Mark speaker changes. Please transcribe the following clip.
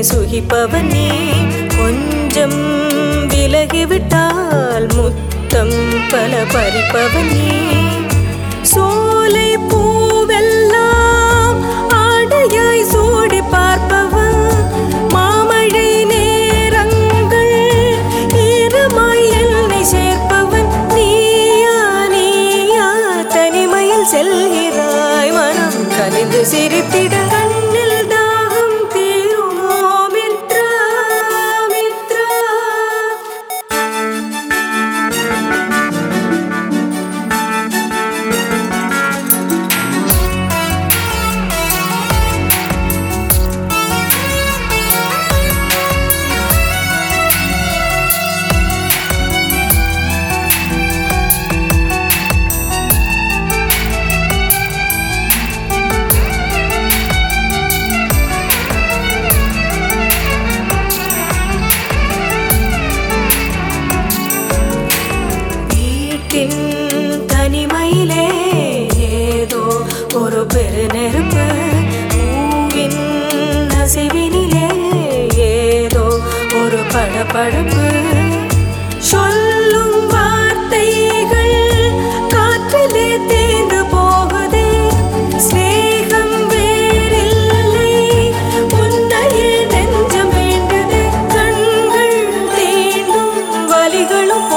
Speaker 1: சுகிப்பவன் நீ கொஞ்சம் விலகிவிட்டால் முத்தம் பல பறிப்பவன் நீ சோலை பூவெல்லாம் ஆடையாய் சூடி பார்ப்பவன் மாமழை நேரங்கள் ஈரமாய் என்னை சேர்ப்பவன் நீயா நீயா தனிமையில் செல்கிறாய் மனம் கனிந்து சிரித்திட கண்ணில் தாகம் தீருமோ மித்ரா மித்ரா வீட்டின் தனிமையிலே ஏதோ ஒரு பெருநெருப்பு பூவின் நசிவினிலே ஏதோ ஒரு படபடப்பு சொல்லும் வார்த்தைகள் காற்றிலே தேர்ந்து போகுதே ஸ்நேகம் வேறில்லை உன்னையே நெஞ்சம் வேண்டுது கண்கள் தீண்டும் வலிகளும்